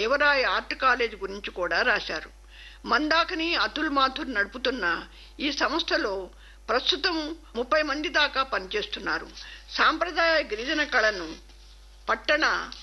Devaraya art college గురించి కూడా రాశారు మందాకని అతుల్ మాథుర్ నడుపుతున్న ఈ సంస్థలో ప్రస్తుతం ముప్పై మంది దాకా పనిచేస్తున్నారు సాంప్రదాయ గిరిజన కళను పట్టణ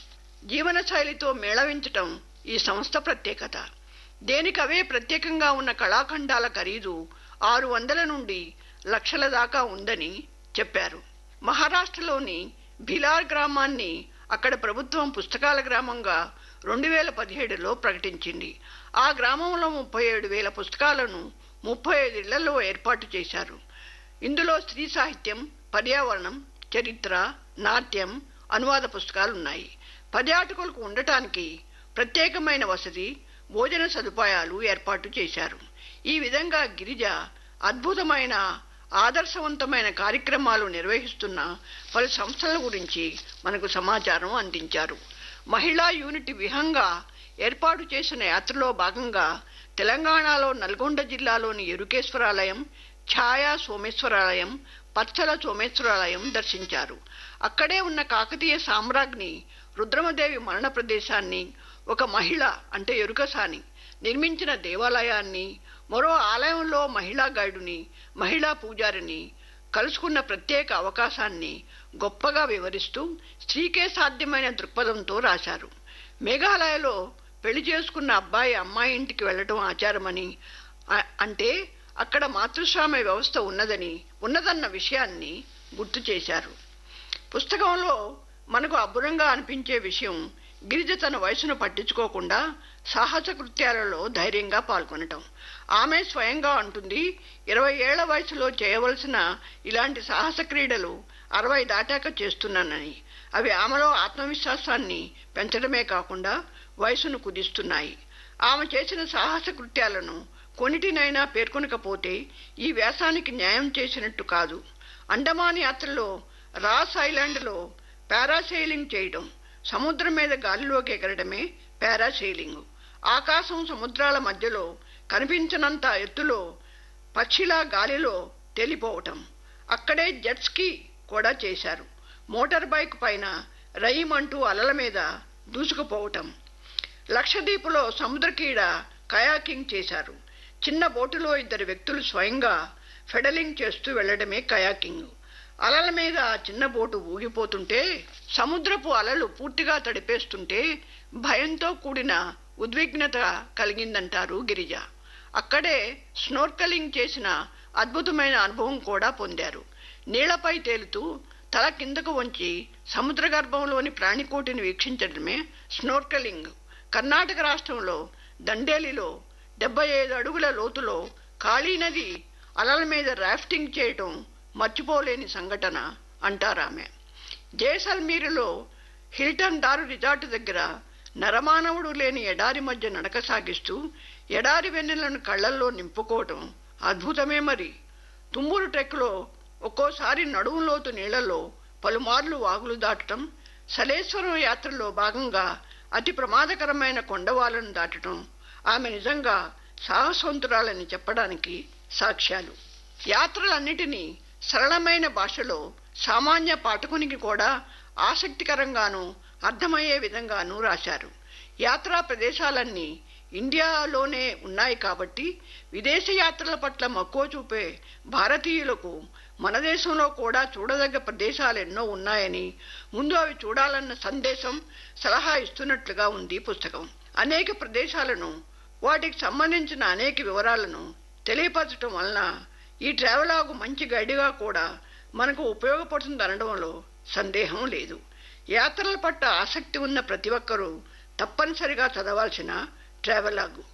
జీవనశైలితో మేళవించటం ఈ సంస్థ ప్రత్యేకత దేనికవే ప్రత్యేకంగా ఉన్న కళాఖండాల ఖరీదు ఆరు వందల నుండి లక్షల దాకా ఉందని చెప్పారు మహారాష్ట్రలోని భిలార్ గ్రామాన్ని అక్కడ ప్రభుత్వం పుస్తకాల గ్రామంగా రెండు వేల పదిహేడులో ప్రకటించింది ఆ గ్రామంలో ముప్పై ఏడు వేల పుస్తకాలను ముప్పై ఐదు ఇళ్లలో ఏర్పాటు చేశారు ఇందులో స్త్రీ సాహిత్యం పర్యావరణం చరిత్ర నాట్యం అనువాద పుస్తకాలు ఉన్నాయి పర్యాటకులకు ఉండటానికి ప్రత్యేకమైన వసతి భోజన సదుపాయాలు ఏర్పాటు చేశారు ఈ విధంగా గిరిజ అద్భుతమైన ఆదర్శవంతమైన కార్యక్రమాలు నిర్వహిస్తున్న పలు సంస్థల గురించి మనకు సమాచారం అందించారు మహిళా యూనిట్ విహంగా ఏర్పాటు చేసిన యాత్రలో భాగంగా తెలంగాణలో నల్గొండ జిల్లాలోని ఎరుకేశ్వరాలయం ఛాయా సోమేశ్వరాలయం పచ్చల సోమేశ్వరాలయం దర్శించారు అక్కడే ఉన్న కాకతీయ సామ్రాజ్ఞి రుద్రమదేవి మరణ ప్రదేశాన్ని ఒక మహిళ అంటే ఎరుకసాని నిర్మించిన దేవాలయాన్ని మరో ఆలయంలో మహిళా గైడుని మహిళా పూజారిని కలుసుకున్న ప్రత్యేక అవకాశాన్ని గొప్పగా వివరిస్తూ స్త్రీకే సాధ్యమైన దృక్పథంతో రాశారు మేఘాలయలో పెళ్లి చేసుకున్న అబ్బాయి అమ్మాయి ఇంటికి వెళ్ళటం ఆచారమని ఆ- అంటే అక్కడ మాతృస్వామ్య వ్యవస్థ ఉన్నదని ఉన్నదన్న విషయాన్ని గుర్తు చేశారు పుస్తకంలో మనకు అబ్బురంగా అనిపించే విషయం గిరిజ తన వయసును పట్టించుకోకుండా సాహస కృత్యాలలో ధైర్యంగా పాల్గొనటం ఆమె స్వయంగా అంటుంది ఇరవై ఏళ్ల వయసులో చేయవలసిన ఇలాంటి సాహస క్రీడలు అరవై దాటాక చేస్తున్నానని అవి ఆమెలో ఆత్మవిశ్వాసాన్ని పెంచడమే కాకుండా వయసును కుదిస్తున్నాయి ఆమె చేసిన సాహస కృత్యాలను కొన్నిటినైనా పేర్కొనకపోతే ఈ వ్యాసానికి న్యాయం చేసినట్టు కాదు అండమాన్ యాత్రలో రాస్ ఐలాండ్లో పారాసైలింగ్ చేయడం సముద్రం మీద గాలిలోకి ఎగరడమే పారాసైలింగ్ ఆకాశం సముద్రాల మధ్యలో కనిపించనంత ఎత్తులో పక్షిలా గాలిలో తేలిపోవటం అక్కడే జెట్ స్కీ కూడా చేశారు మోటార్ బైక్ పైన రయ్యమంటూ అలల మీద దూసుకుపోవటం లక్షద్వీపులో సముద్రకీడ కయాకింగ్ చేశారు చిన్న బోటులో ఇద్దరు వ్యక్తులు స్వయంగా ఫెడలింగ్ చేస్తూ వెళ్ళడమే కయాకింగ్ అలల మీద ఆ చిన్న బోటు ఊగిపోతుంటే సముద్రపు అలలు పూర్తిగా తడిపేస్తుంటే భయంతో కూడిన ఉద్విగ్నత కలిగిందంటారు గిరిజ అక్కడే స్నోర్కలింగ్ చేసిన అద్భుతమైన అనుభవం కూడా పొందారు నీళ్లపై తేలుతూ తల కిందకు వంచి సముద్ర గర్భంలోని ప్రాణికోటిని వీక్షించడమే స్నోర్కలింగ్ కర్ణాటక రాష్ట్రంలో దండేలిలో డెబ్బై ఐదు అడుగుల లోతులో కాళీ నది అలల మీద రాఫ్టింగ్ చేయటం మర్చిపోలేని సంఘటన అంటారామె జైసల్మీరులో హిల్టన్ దారు రిజార్ట్ దగ్గర నరమానవుడు లేని ఎడారి మధ్య నడక సాగిస్తూ ఎడారి వెన్నెలను కళ్ళల్లో నింపుకోవటం అద్భుతమే మరి తుమ్మురు ట్రెక్లో ఒక్కోసారి నడుములోతు నీళ్లలో పలుమార్లు వాగులు దాటటం సలేశ్వరం యాత్రలో భాగంగా అతి ప్రమాదకరమైన కొండవాలను దాటటం ఆమె నిజంగా సాహసవంతురాలని చెప్పడానికి సాక్ష్యాలు యాత్రలన్నిటినీ సరళమైన భాషలో సామాన్య పాఠకునికి కూడా ఆసక్తికరంగాను అర్థమయ్యే విధంగాను రాశారు యాత్రా ప్రదేశాలన్నీ ఇండియాలోనే ఉన్నాయి కాబట్టి విదేశ యాత్రల పట్ల మక్కువ చూపే భారతీయులకు మన దేశంలో కూడా చూడదగ్గ ప్రదేశాలు ఎన్నో ఉన్నాయని ముందు అవి చూడాలన్న సందేశం సలహా ఇస్తున్నట్లుగా ఉంది పుస్తకం అనేక ప్రదేశాలను వాటికి సంబంధించిన అనేక వివరాలను తెలియపరచడం వలన ఈ ట్రావెలాగు మంచి గైడ్గా కూడా మనకు ఉపయోగపడుతుంది అనడంలో సందేహం లేదు యాత్రల పట్ల ఆసక్తి ఉన్న ప్రతి ఒక్కరూ తప్పనిసరిగా చదవాల్సిన ట్రావెలాగు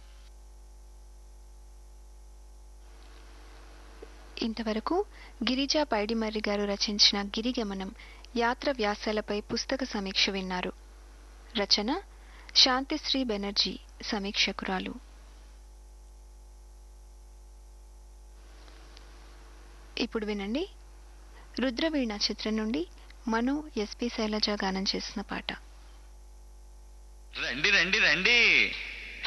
ఇంతవరకు గిరిజా పైడిమర్రి గారు రచించిన గిరిగమనం యాత్ర వ్యాసాలపై పుస్తక సమీక్ష విన్నారు రచన శాంతిశ్రీ బెనర్జీ సమీక్షకురాలు ఇప్పుడు వినండి రుద్రవీణ చిత్రం నుండి మను ఎస్పి శైలజ గానం చేసిన పాట రండి రండి రండి